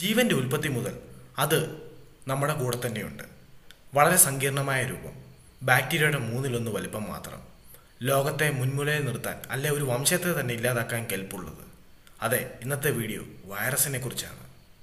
ജീവന്റെ ഉൽപ്പത്തി മുതൽ അത് നമ്മുടെ കൂടെ തന്നെയുണ്ട് വളരെ സങ്കീർണമായ രൂപം ബാക്ടീരിയയുടെ മൂന്നിലൊന്ന് വലിപ്പം മാത്രം ലോകത്തെ മുൻമുലയിൽ നിർത്താൻ അല്ലെ ഒരു വംശത്തെ തന്നെ ഇല്ലാതാക്കാൻ കെൽപ്പുള്ളത് അതെ ഇന്നത്തെ വീഡിയോ വൈറസിനെ കുറിച്ചാണ്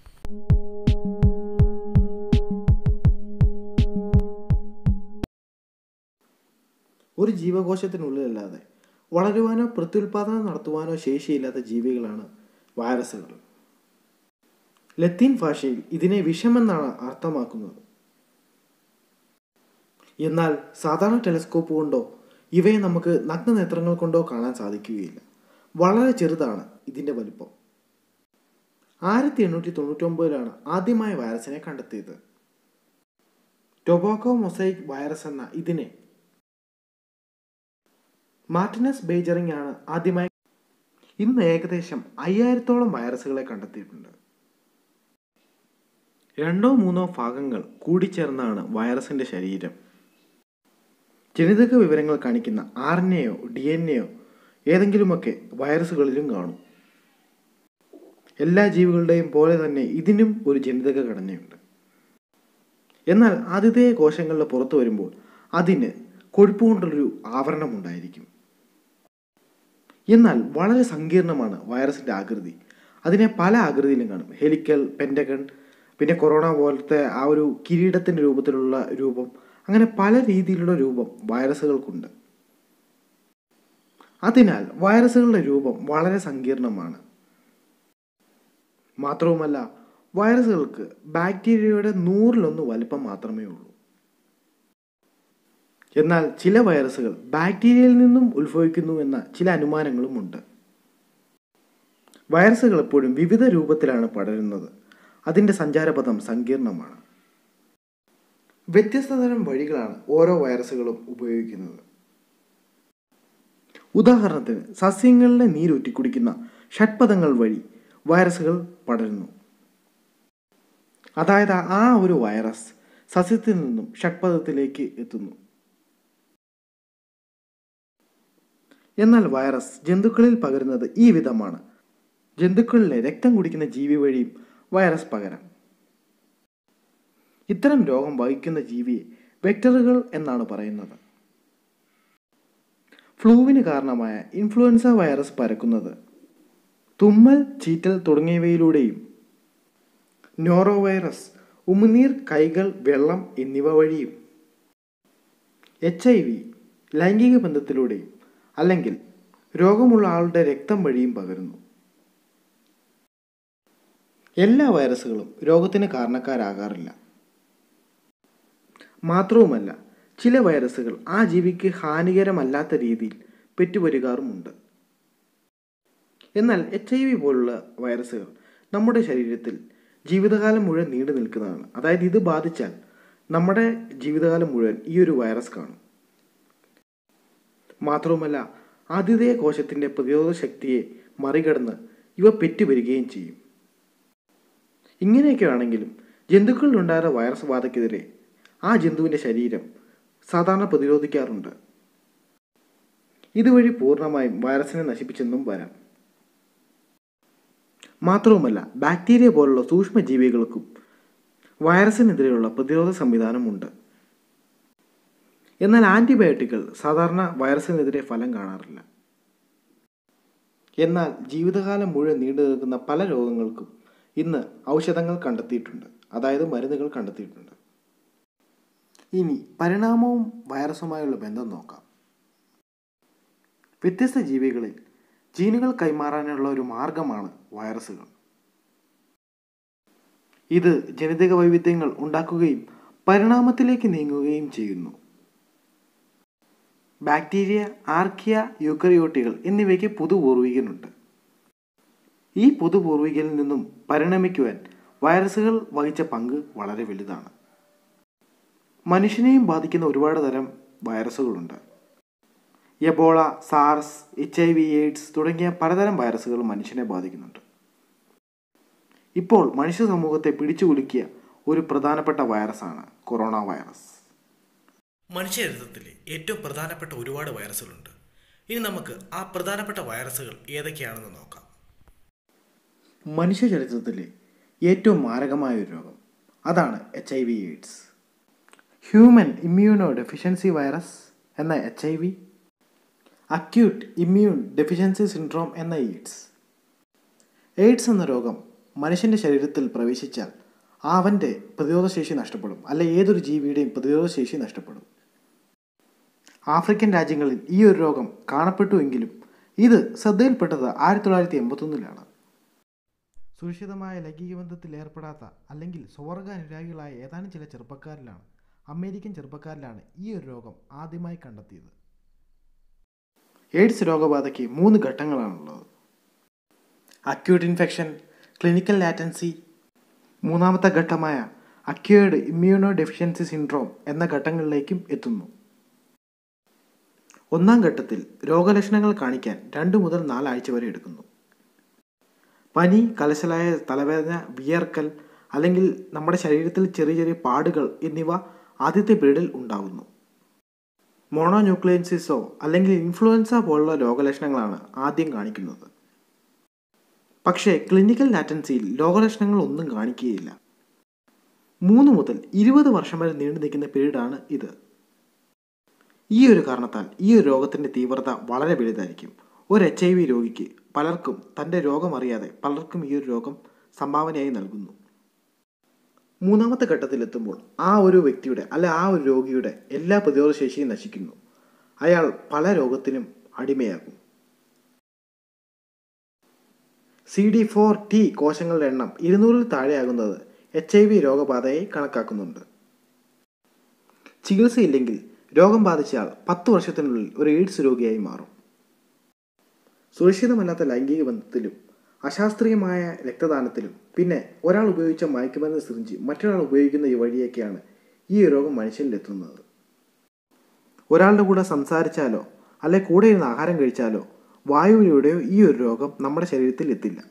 ഒരു ജീവകോശത്തിനുള്ളിലല്ലാതെ വളരുവാനോ പ്രത്യുൽപാദനം നടത്തുവാനോ ശേഷിയില്ലാത്ത ജീവികളാണ് വൈറസുകൾ ലത്തീൻ ഭാഷയിൽ ഇതിനെ വിഷമെന്നാണ് അർത്ഥമാക്കുന്നത് എന്നാൽ സാധാരണ ടെലിസ്കോപ്പ് കൊണ്ടോ ഇവയെ നമുക്ക് നഗ്നനേത്രങ്ങൾ കൊണ്ടോ കാണാൻ സാധിക്കുകയില്ല വളരെ ചെറുതാണ് ഇതിൻ്റെ വലിപ്പം ആയിരത്തി എണ്ണൂറ്റി തൊണ്ണൂറ്റൊമ്പതിലാണ് ആദ്യമായ വൈറസിനെ കണ്ടെത്തിയത് ടൊബാക്കോ മൊസൈക്ക് വൈറസ് എന്ന ഇതിനെ മാർട്ടിനസ് ബേജറിംഗ് ആണ് ആദ്യമായി ഇന്ന് ഏകദേശം അയ്യായിരത്തോളം വൈറസുകളെ കണ്ടെത്തിയിട്ടുണ്ട് രണ്ടോ മൂന്നോ ഭാഗങ്ങൾ കൂടിച്ചേർന്നാണ് വൈറസിന്റെ ശരീരം ജനിതക വിവരങ്ങൾ കാണിക്കുന്ന ആർ എൻ എയോ ഡി എൻ എയോ ഏതെങ്കിലുമൊക്കെ വൈറസുകളിലും കാണും എല്ലാ ജീവികളുടെയും പോലെ തന്നെ ഇതിനും ഒരു ജനിതക ഘടനയുണ്ട് എന്നാൽ ആതിഥേയ കോശങ്ങളുടെ പുറത്തു വരുമ്പോൾ അതിന് കൊഴുപ്പ് കൊണ്ടുള്ളൊരു ആവരണം ഉണ്ടായിരിക്കും എന്നാൽ വളരെ സങ്കീർണമാണ് വൈറസിന്റെ ആകൃതി അതിനെ പല ആകൃതിയിലും കാണും ഹെലിക്കൽ പെൻറ്റഗൺ പിന്നെ കൊറോണ പോലത്തെ ആ ഒരു കിരീടത്തിന്റെ രൂപത്തിലുള്ള രൂപം അങ്ങനെ പല രീതിയിലുള്ള രൂപം വൈറസുകൾക്കുണ്ട് അതിനാൽ വൈറസുകളുടെ രൂപം വളരെ സങ്കീർണമാണ് മാത്രവുമല്ല വൈറസുകൾക്ക് ബാക്ടീരിയയുടെ നൂറിലൊന്ന് വലിപ്പം മാത്രമേ ഉള്ളൂ എന്നാൽ ചില വൈറസുകൾ ബാക്ടീരിയയിൽ നിന്നും ഉത്ഭവിക്കുന്നു എന്ന ചില അനുമാനങ്ങളും ഉണ്ട് വൈറസുകൾ എപ്പോഴും വിവിധ രൂപത്തിലാണ് പടരുന്നത് അതിൻ്റെ സഞ്ചാരപഥം സങ്കീർണമാണ് വ്യത്യസ്ത തരം വഴികളാണ് ഓരോ വൈറസുകളും ഉപയോഗിക്കുന്നത് ഉദാഹരണത്തിന് സസ്യങ്ങളിലെ നീരൂറ്റി കുടിക്കുന്ന ഷഡ്പഥങ്ങൾ വഴി വൈറസുകൾ പടരുന്നു അതായത് ആ ഒരു വൈറസ് സസ്യത്തിൽ നിന്നും ഷഡ്പഥത്തിലേക്ക് എത്തുന്നു എന്നാൽ വൈറസ് ജന്തുക്കളിൽ പകരുന്നത് ഈ വിധമാണ് ജന്തുക്കളിലെ രക്തം കുടിക്കുന്ന ജീവി വഴിയും വൈറസ് പകരാം ഇത്തരം രോഗം വഹിക്കുന്ന ജീവിയെ വെക്ടറുകൾ എന്നാണ് പറയുന്നത് ഫ്ലൂവിന് കാരണമായ ഇൻഫ്ലുവൻസ വൈറസ് പരക്കുന്നത് തുമ്മൽ ചീറ്റൽ തുടങ്ങിയവയിലൂടെയും നോറോ വൈറസ് ഉമിനീർ കൈകൾ വെള്ളം എന്നിവ വഴിയും എച്ച് ഐ വി ലൈംഗിക ബന്ധത്തിലൂടെയും അല്ലെങ്കിൽ രോഗമുള്ള ആളുടെ രക്തം വഴിയും പകരുന്നു എല്ലാ വൈറസുകളും രോഗത്തിന് കാരണക്കാരാകാറില്ല മാത്രവുമല്ല ചില വൈറസുകൾ ആ ജീവിക്ക് ഹാനികരമല്ലാത്ത രീതിയിൽ പെറ്റുവരുകാറുമുണ്ട് എന്നാൽ എച്ച് ഐ വി പോലുള്ള വൈറസുകൾ നമ്മുടെ ശരീരത്തിൽ ജീവിതകാലം മുഴുവൻ നീണ്ടു നിൽക്കുന്നതാണ് അതായത് ഇത് ബാധിച്ചാൽ നമ്മുടെ ജീവിതകാലം മുഴുവൻ ഈ ഒരു വൈറസ് കാണും മാത്രവുമല്ല ആതിഥേയ കോശത്തിൻ്റെ പ്രതിരോധ ശക്തിയെ മറികടന്ന് ഇവ പെറ്റുവരികയും ചെയ്യും ഇങ്ങനെയൊക്കെ ആണെങ്കിലും ജന്തുക്കളിലുണ്ടായ വൈറസ് ബാധയ്ക്കെതിരെ ആ ജന്തുവിൻ്റെ ശരീരം സാധാരണ പ്രതിരോധിക്കാറുണ്ട് ഇതുവഴി പൂർണ്ണമായും വൈറസിനെ നശിപ്പിച്ചെന്നും വരാം മാത്രവുമല്ല ബാക്ടീരിയ പോലുള്ള സൂക്ഷ്മജീവികൾക്കും വൈറസിനെതിരെയുള്ള പ്രതിരോധ സംവിധാനമുണ്ട് എന്നാൽ ആൻറ്റിബയോട്ടിക്കുകൾ സാധാരണ വൈറസിനെതിരെ ഫലം കാണാറില്ല എന്നാൽ ജീവിതകാലം മുഴുവൻ നീണ്ടു നിൽക്കുന്ന പല രോഗങ്ങൾക്കും ഇന്ന് ഔഷധങ്ങൾ കണ്ടെത്തിയിട്ടുണ്ട് അതായത് മരുന്നുകൾ കണ്ടെത്തിയിട്ടുണ്ട് ഇനി പരിണാമവും വൈറസുമായുള്ള ബന്ധം നോക്കാം വ്യത്യസ്ത ജീവികളിൽ ജീനുകൾ കൈമാറാനുള്ള ഒരു മാർഗമാണ് വൈറസുകൾ ഇത് ജനിതക വൈവിധ്യങ്ങൾ ഉണ്ടാക്കുകയും പരിണാമത്തിലേക്ക് നീങ്ങുകയും ചെയ്യുന്നു ബാക്ടീരിയ ആർക്കിയ യൂക്കറിയോട്ടികൾ എന്നിവയ്ക്ക് പുതുപൂർവികനുണ്ട് ഈ പുതുപൂർവികനിൽ നിന്നും പരിണമിക്കുവാൻ വൈറസുകൾ വഹിച്ച പങ്ക് വളരെ വലുതാണ് മനുഷ്യനെയും ബാധിക്കുന്ന ഒരുപാട് തരം വൈറസുകളുണ്ട് Ebola SARS H I V AIDS തുടങ്ങിയ പലതരം വൈറസുകൾ മനുഷ്യനെ ബാധിക്കുന്നുണ്ട് ഇപ്പോൾ മനുഷ്യ സമൂഹത്തെ പിടിച്ചു കുലുക്കിയ ഒരു പ്രധാനപ്പെട്ട വൈറസാണ് കൊറോണ വൈറസ് മനുഷ്യചരിത്രത്തിലെ ഏറ്റവും പ്രധാനപ്പെട്ട ഒരുപാട് വൈറസുകളുണ്ട് ഇനി നമുക്ക് ആ പ്രധാനപ്പെട്ട വൈറസുകൾ ഏതൊക്കെയാണെന്ന് നോക്കാം മനുഷ്യ ചരിത്രത്തിലെ ഏറ്റവും മാരകമായ ഒരു രോഗം അതാണ് H I V AIDS human immunodeficiency virus എന്ന H I V acute immune deficiency syndrome എന്ന എയ്ഡ്സ് എയ്ഡ്സ് എന്ന രോഗം മനുഷ്യൻ്റെ ശരീരത്തിൽ പ്രവേശിച്ചാൽ അവൻ്റെ പ്രതിരോധശേഷി നഷ്ടപ്പെടും അല്ലെ ഏതൊരു ജീവിയുടെയും പ്രതിരോധശേഷി നഷ്ടപ്പെടും ആഫ്രിക്കൻ രാജ്യങ്ങളിൽ ഈ ഒരു രോഗം കാണപ്പെട്ടുവെങ്കിലും ഇത് ശ്രദ്ധയിൽപ്പെട്ടത് ആയിരത്തി തൊള്ളായിരത്തി എൺപത്തൊന്നിലാണ് സുരക്ഷിതമായ ലൈംഗിക ബന്ധത്തിൽ ഏർപ്പെടാത്ത അല്ലെങ്കിൽ സ്വർഗ അനുരാഗികളായ ഏതാനും ചില ചെറുപ്പക്കാരിലാണ് അമേരിക്കൻ ചെറുപ്പക്കാരിലാണ് ഈ ഒരു രോഗം ആദ്യമായി കണ്ടെത്തിയത് എയ്ഡ്സ് രോഗബാധയ്ക്ക് മൂന്ന് ഘട്ടങ്ങളാണുള്ളത് അക്യൂട്ട് ഇൻഫെക്ഷൻ ക്ലിനിക്കൽ ലാറ്റൻസി മൂന്നാമത്തെ ഘട്ടമായ അക്യൂർഡ് ഇമ്മ്യൂണോ ഡെഫിഷ്യൻസി സിൻഡ്രോം എന്ന ഘട്ടങ്ങളിലേക്കും എത്തുന്നു ഒന്നാം ഘട്ടത്തിൽ രോഗലക്ഷണങ്ങൾ കാണിക്കാൻ രണ്ട് മുതൽ നാലാഴ്ച വരെ എടുക്കുന്നു പനി കലശലായ തലവേദന വിയർക്കൽ അല്ലെങ്കിൽ നമ്മുടെ ശരീരത്തിൽ ചെറിയ ചെറിയ പാടുകൾ എന്നിവ ആദ്യത്തെ പീരീഡിൽ ഉണ്ടാകുന്നു മോണോന്യൂക്ലിയൻസിസോ അല്ലെങ്കിൽ ഇൻഫ്ലുവൻസ പോലുള്ള രോഗലക്ഷണങ്ങളാണ് ആദ്യം കാണിക്കുന്നത് പക്ഷേ ക്ലിനിക്കൽ ലാറ്റൻസിയിൽ രോഗലക്ഷണങ്ങൾ ഒന്നും കാണിക്കുകയില്ല മൂന്ന് മുതൽ ഇരുപത് വർഷം വരെ നീണ്ടു നിൽക്കുന്ന പീരീഡാണ് ഇത് ഈ ഒരു കാരണത്താൽ ഈ ഒരു രോഗത്തിൻ്റെ തീവ്രത വളരെ വലുതായിരിക്കും ഒരു എച്ച് ഐ വി രോഗിക്ക് പലർക്കും തൻ്റെ രോഗം അറിയാതെ പലർക്കും ഈ ഒരു രോഗം സംഭാവനയായി നൽകുന്നു മൂന്നാമത്തെ ഘട്ടത്തിലെത്തുമ്പോൾ ആ ഒരു വ്യക്തിയുടെ അല്ല ആ ഒരു രോഗിയുടെ എല്ലാ പ്രതിരോധ ശേഷിയും നശിക്കുന്നു അയാൾ പല രോഗത്തിനും അടിമയാകും സി ഡി ഫോർ ടി കോശങ്ങളുടെ എണ്ണം ഇരുന്നൂറിൽ താഴെയാകുന്നത് എച്ച് ഐ വി രോഗബാധയായി കണക്കാക്കുന്നുണ്ട് ചികിത്സയില്ലെങ്കിൽ രോഗം ബാധിച്ചയാൾ പത്ത് വർഷത്തിനുള്ളിൽ ഒരു എയ്ഡ്സ് രോഗിയായി മാറും സുരക്ഷിതമല്ലാത്ത ലൈംഗിക ബന്ധത്തിലും അശാസ്ത്രീയമായ രക്തദാനത്തിലും പിന്നെ ഒരാൾ ഉപയോഗിച്ച മയക്കുമരുന്ന് സിറിഞ്ച് മറ്റൊരാൾ ഉപയോഗിക്കുന്ന ഈ വഴിയൊക്കെയാണ് ഈ രോഗം മനുഷ്യനിലെത്തുന്നത് ഒരാളുടെ കൂടെ സംസാരിച്ചാലോ അല്ലെ കൂടെ ഇരുന്ന് ആഹാരം കഴിച്ചാലോ വായുവിലൂടെയോ ഈ ഒരു രോഗം നമ്മുടെ ശരീരത്തിൽ എത്തില്ല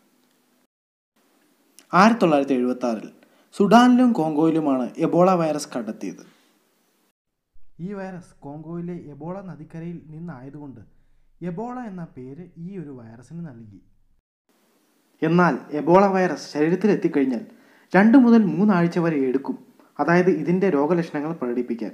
ആയിരത്തി തൊള്ളായിരത്തി എഴുപത്തി ആറിൽ സുഡാനിലും കോങ്കോയിലുമാണ് എബോള വൈറസ് കണ്ടെത്തിയത് ഈ വൈറസ് കോങ്കോയിലെ എബോള നദിക്കരയിൽ നിന്നായതുകൊണ്ട് എബോള എന്ന പേര് ഈ ഒരു വൈറസിന് നൽകി എന്നാൽ എബോള വൈറസ് ശരീരത്തിൽ എത്തിക്കഴിഞ്ഞാൽ രണ്ട് മുതൽ മൂന്നാഴ്ച വരെ എടുക്കും അതായത് ഇതിൻ്റെ രോഗലക്ഷണങ്ങൾ പ്രകടിപ്പിക്കാൻ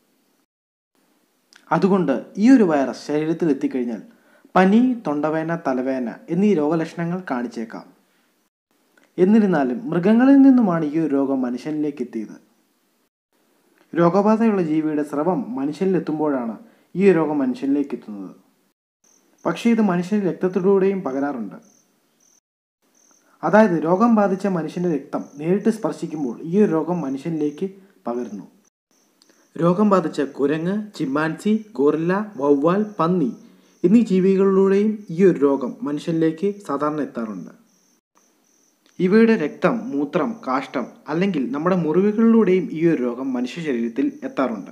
അതുകൊണ്ട് ഈ ഒരു വൈറസ് ശരീരത്തിൽ എത്തിക്കഴിഞ്ഞാൽ പനി തൊണ്ടവേന തലവേന എന്നീ രോഗലക്ഷണങ്ങൾ കാണിച്ചേക്കാം എന്നിരുന്നാലും മൃഗങ്ങളിൽ നിന്നുമാണ് ഈ ഒരു രോഗം മനുഷ്യനിലേക്ക് എത്തിയത് രോഗബാധയുള്ള ജീവിയുടെ സ്രവം മനുഷ്യനിലെത്തുമ്പോഴാണ് ഈ രോഗം മനുഷ്യനിലേക്ക് എത്തുന്നത് പക്ഷേ ഇത് മനുഷ്യന് രക്തത്തിലൂടെയും പകരാറുണ്ട് അതായത് രോഗം ബാധിച്ച മനുഷ്യന്റെ രക്തം നേരിട്ട് സ്പർശിക്കുമ്പോൾ ഈ ഒരു രോഗം മനുഷ്യനിലേക്ക് പകരുന്നു രോഗം ബാധിച്ച കുരങ്ങ് ചിമ്മാൻസി ഗോറില്ല വവ്വാൽ പന്നി എന്നീ ജീവികളിലൂടെയും ഈ ഒരു രോഗം മനുഷ്യനിലേക്ക് സാധാരണ എത്താറുണ്ട് ഇവയുടെ രക്തം മൂത്രം കാഷ്ടം അല്ലെങ്കിൽ നമ്മുടെ മുറിവുകളിലൂടെയും ഈ ഒരു രോഗം മനുഷ്യ ശരീരത്തിൽ എത്താറുണ്ട്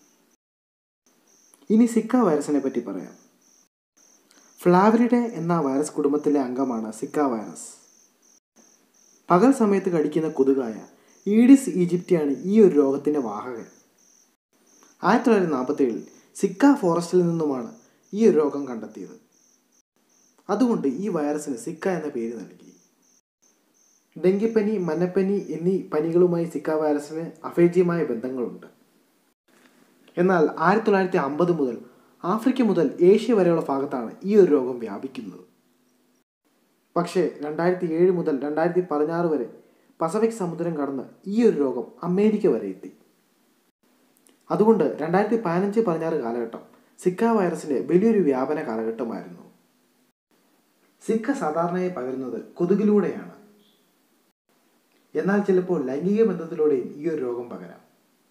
ഇനി സിക്ക വൈറസിനെ പറ്റി പറയാം ഫ്ലാവരിഡെ എന്ന വൈറസ് കുടുംബത്തിലെ അംഗമാണ് സിക്ക വൈറസ് പകൽ സമയത്ത് കടിക്കുന്ന കൊതുകായ ഈഡിസ് ഈജിപ്റ്റിയാണ് ഈ ഒരു രോഗത്തിൻ്റെ വാഹകൻ ആയിരത്തി തൊള്ളായിരത്തി നാൽപ്പത്തി ഏഴിൽ സിക്ക ഫോറസ്റ്റിൽ നിന്നുമാണ് ഈ ഒരു രോഗം കണ്ടെത്തിയത് അതുകൊണ്ട് ഈ വൈറസിന് സിക്ക എന്ന പേര് നൽകി ഡെങ്കിപ്പനി മഞ്ഞപ്പനി എന്നീ പനികളുമായി സിക്ക വൈറസിന് അഭേദ്യമായ ബന്ധങ്ങളുണ്ട് എന്നാൽ ആയിരത്തി തൊള്ളായിരത്തി അമ്പത് മുതൽ ആഫ്രിക്ക മുതൽ ഏഷ്യ വരെയുള്ള ഭാഗത്താണ് ഈ ഒരു രോഗം വ്യാപിക്കുന്നത് പക്ഷേ രണ്ടായിരത്തി ഏഴ് മുതൽ രണ്ടായിരത്തി പതിനാറ് വരെ പസഫിക് സമുദ്രം കടന്ന് ഈ ഒരു രോഗം അമേരിക്ക വരെ എത്തി അതുകൊണ്ട് രണ്ടായിരത്തി പതിനഞ്ച് പതിനാറ് കാലഘട്ടം സിക്ക വൈറസിന്റെ വലിയൊരു വ്യാപന കാലഘട്ടമായിരുന്നു സിക്ക സാധാരണയായി പകരുന്നത് കൊതുകിലൂടെയാണ് എന്നാൽ ചിലപ്പോൾ ലൈംഗിക ബന്ധത്തിലൂടെയും ഈ ഒരു രോഗം പകരാം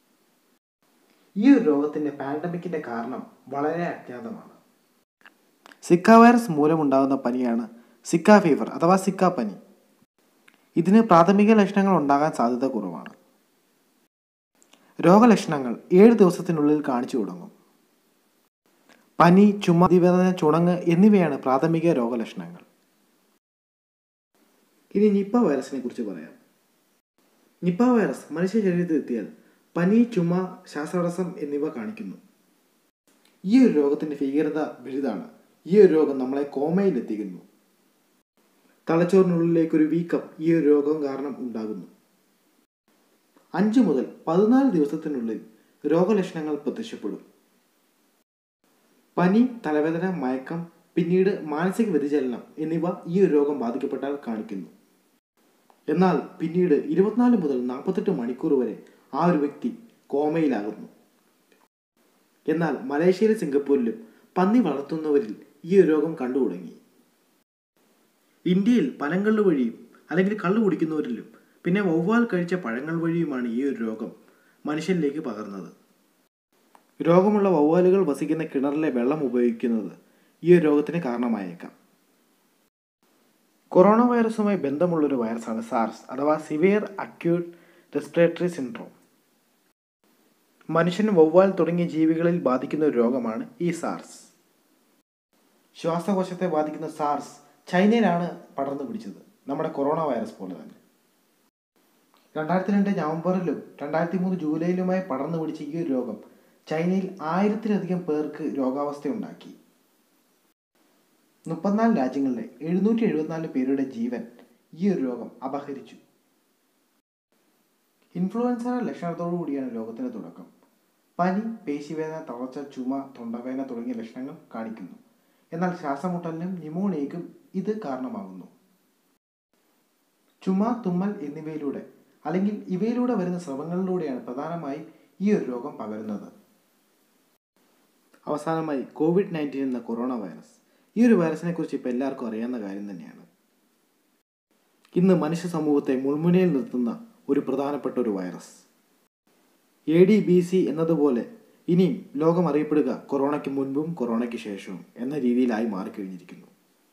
ഈ ഒരു രോഗത്തിന്റെ പാൻഡമിക്കിന്റെ കാരണം വളരെ അജ്ഞാതമാണ് സിക്ക വൈറസ് മൂലമുണ്ടാകുന്ന പനിയാണ് സിക്ക ഫീവർ അഥവാ സിക്ക പനി ഇതിന് പ്രാഥമിക ലക്ഷണങ്ങൾ ഉണ്ടാകാൻ സാധ്യത കുറവാണ് രോഗലക്ഷണങ്ങൾ ഏഴ് ദിവസത്തിനുള്ളിൽ കാണിച്ചു തുടങ്ങും പനി ചുമ അതിവേദന ചുണങ്ങ് എന്നിവയാണ് പ്രാഥമിക രോഗലക്ഷണങ്ങൾ ഇനി നിപ്പ വൈറസിനെ കുറിച്ച് പറയാം നിപ്പ വൈറസ് മനുഷ്യ ശരീരത്തിൽ എത്തിയാൽ പനി ചുമ ശ്വാസതടസ്സം എന്നിവ കാണിക്കുന്നു ഈ ഒരു രോഗത്തിന്റെ ഭീകരത വലുതാണ് ഈ ഒരു രോഗം നമ്മളെ കോമയിൽ എത്തിക്കുന്നു തലച്ചോറിനുള്ളിലേക്ക് ഒരു വീക്കം ഈ ഒരു രോഗം കാരണം ഉണ്ടാകുന്നു അഞ്ച് മുതൽ പതിനാല് ദിവസത്തിനുള്ളിൽ രോഗലക്ഷണങ്ങൾ പ്രത്യക്ഷപ്പെടും പനി തലവേദന മയക്കം പിന്നീട് മാനസിക വ്യതിചലനം എന്നിവ ഈ ഒരു രോഗം ബാധിക്കപ്പെട്ടാൽ കാണിക്കുന്നു എന്നാൽ പിന്നീട് ഇരുപത്തിനാല് മുതൽ നാൽപ്പത്തെട്ട് മണിക്കൂർ വരെ ആ ഒരു വ്യക്തി കോമയിലാകുന്നു എന്നാൽ മലേഷ്യയിലും സിംഗപ്പൂരിലും പന്നി വളർത്തുന്നവരിൽ ഈ ഒരു രോഗം കണ്ടു തുടങ്ങി ഇന്ത്യയിൽ പനങ്കള്ള് വഴിയും അല്ലെങ്കിൽ കള്ളു കുടിക്കുന്നവരിലും പിന്നെ വവ്വാൽ കഴിച്ച പഴങ്ങൾ വഴിയുമാണ് ഈ ഒരു രോഗം മനുഷ്യനിലേക്ക് പകർന്നത് രോഗമുള്ള വവ്വാലുകൾ വസിക്കുന്ന കിണറിലെ വെള്ളം ഉപയോഗിക്കുന്നത് ഈ ഒരു രോഗത്തിന് കാരണമായേക്കാം കൊറോണ വൈറസുമായി ബന്ധമുള്ളൊരു വൈറസാണ് സാർസ് അഥവാ സിവിയർ അക്യൂട്ട് റെസ്പിറേറ്ററി സിൻഡ്രോം മനുഷ്യൻ വവ്വാൽ തുടങ്ങിയ ജീവികളിൽ ബാധിക്കുന്ന ഒരു രോഗമാണ് ഈ സാർസ് ശ്വാസകോശത്തെ ബാധിക്കുന്ന സാർസ് ചൈനയിലാണ് പടർന്നു പിടിച്ചത് നമ്മുടെ കൊറോണ വൈറസ് പോലെ തന്നെ രണ്ടായിരത്തി രണ്ട് നവംബറിലും രണ്ടായിരത്തി മൂന്ന് ജൂലൈയിലുമായി പടർന്നു പിടിച്ച ഈ ഒരു രോഗം ചൈനയിൽ ആയിരത്തിലധികം പേർക്ക് രോഗാവസ്ഥയുണ്ടാക്കി മുപ്പത്തിനാല് രാജ്യങ്ങളിലെ എഴുന്നൂറ്റി എഴുപത്തിനാല് പേരുടെ ജീവൻ ഈ ഒരു രോഗം അപഹരിച്ചു ഇൻഫ്ലുവൻസയുടെ ലക്ഷണത്തോടു കൂടിയാണ് രോഗത്തിന്റെ തുടക്കം പനി പേശിവേദന തളർച്ച ചുമ തൊണ്ടവേദന തുടങ്ങിയ ലക്ഷണങ്ങൾ കാണിക്കുന്നു എന്നാൽ ശ്വാസമുട്ടലിനും ന്യൂമോണിയയ്ക്കും ഇത് കാരണമാകുന്നു ചുമ തുമ്മൽ എന്നിവയിലൂടെ അല്ലെങ്കിൽ ഇവയിലൂടെ വരുന്ന സ്രവങ്ങളിലൂടെയാണ് പ്രധാനമായും ഈ ഒരു രോഗം പകരുന്നത് അവസാനമായി കോവിഡ് നയൻറ്റീൻ എന്ന കൊറോണ വൈറസ് ഈ ഒരു വൈറസിനെ കുറിച്ച് ഇപ്പോൾ എല്ലാവർക്കും അറിയാവുന്ന കാര്യം തന്നെയാണ് ഇന്ന് മനുഷ്യ സമൂഹത്തെ മുൾമുനയിൽ നിർത്തുന്ന ഒരു പ്രധാനപ്പെട്ട ഒരു virus A D B C എന്നതുപോലെ ഇനിയും ലോകം അറിയപ്പെടുക കൊറോണയ്ക്ക് മുൻപും കൊറോണയ്ക്ക് ശേഷവും എന്ന രീതിയിലായി മാറിക്കഴിഞ്ഞിരിക്കുന്നു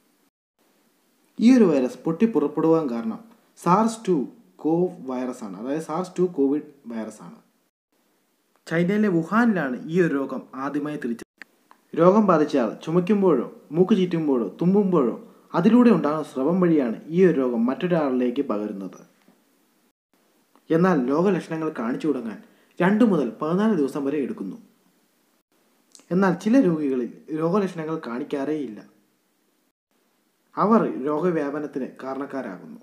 ഈ ഒരു വൈറസ് പൊട്ടിപ്പുറപ്പെടുവാൻ കാരണം സാർസ് ടു കോവ് വൈറസ് ആണ് അതായത് സാർസ് ടു കോവിഡ് വൈറസ് ആണ് ചൈനയിലെ വുഹാനിലാണ് ഈ ഒരു രോഗം ആദ്യമായി തിരിച്ചത് രോഗം ബാധിച്ചയാൾ ചുമയ്ക്കുമ്പോഴോ മൂക്ക് ചീറ്റുമ്പോഴോ തുമ്മുമ്പോഴോ അതിലൂടെ ഉണ്ടാകുന്ന സ്രവം വഴിയാണ് ഈ ഒരു രോഗം മറ്റൊരാളിലേക്ക് പകരുന്നത് എന്നാൽ രോഗലക്ഷണങ്ങൾ കാണിച്ചു തുടങ്ങാൻ രണ്ട് മുതൽ പതിനാല് ദിവസം വരെ എടുക്കുന്നു എന്നാൽ ചില രോഗികളിൽ രോഗലക്ഷണങ്ങൾ കാണിക്കാറേയില്ല അവർ രോഗവ്യാപനത്തിന് കാരണക്കാരാകുന്നു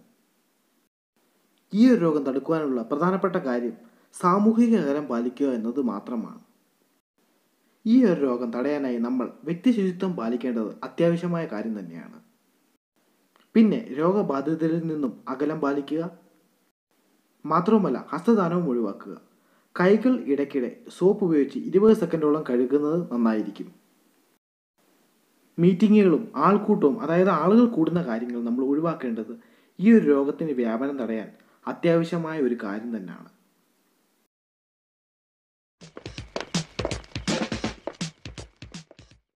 ഈ ഒരു രോഗം തടുക്കുവാനുള്ള പ്രധാനപ്പെട്ട കാര്യം സാമൂഹിക അകലം പാലിക്കുക എന്നത് മാത്രമാണ് ഈ ഒരു രോഗം തടയാനായി നമ്മൾ വ്യക്തി ശുചിത്വം പാലിക്കേണ്ടത് അത്യാവശ്യമായ കാര്യം തന്നെയാണ് പിന്നെ രോഗബാധിതരിൽ നിന്നും അകലം പാലിക്കുക മാത്രവുമല്ല ഹസ്തദാനവും ഒഴിവാക്കുക കൈകൾ ഇടയ്ക്കിടെ സോപ്പ് ഉപയോഗിച്ച് ഇരുപത് സെക്കൻഡോളം കഴുകുന്നത് നന്നായിരിക്കും മീറ്റിങ്ങുകളും ആൾക്കൂട്ടവും അതായത് ആളുകൾ കൂടുന്ന കാര്യങ്ങൾ നമ്മൾ ഒഴിവാക്കേണ്ടത് ഈ ഒരു രോഗത്തിന് വ്യാപനം തടയാൻ അത്യാവശ്യമായ ഒരു കാര്യം തന്നെയാണ്